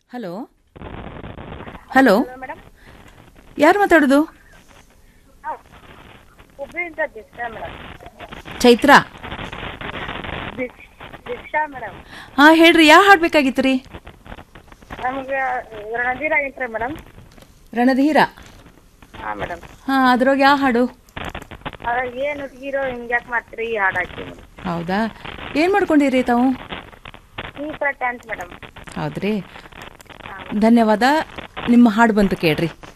hello hello madam ಯಾರು ಮಾತಾಡೋದು ಹುಬ್ಳಿಯಿಂದ ದೀಕ್ಷಾ ಮೇಡಮ್ ಚೈತ್ರ ದೀಕ್ಷ- ದೀಕ್ಷಾ ಮೇಡಮ್ ಹಾ ಹೇಳ್ರಿ ಯಾವ ಹಾಡ್ ಬೇಕಾಗಿತ್ತು ರೀ ನಮ್ಗೆ ರಣಧೀರ ಆಗೈತ್ರಿ ಮೇಡಮ್ ರಣಧೀರ ಹಾ ಮೇಡಮ್ ಹಾ ಅದ್ರೊಳಗೆ ಯಾವ ಹಾಡು ಅದ್ರಾಗ ಏನು ಹುಡುಗಿರೋ ಹಿಂಗ್ಯಾಕ್ ಮಾಡ್ತೀರಿ ಈ ಹಾಡು ಹಾಕಿ ಮೇಡಮ್ ಹೌದಾ ಏನು ಮಾಡ್ಕೊಂಡಿರಿ ತಾವು ಈ ಥರ ಟ್ಯಾಂತ್ ಮೇಡಮ್ ಹೌದ್ರಿ ಧನ್ಯವಾದ ನಿಮ್ಮ ಹಾಡು ಬಂತು ಕೇಳ್ರಿ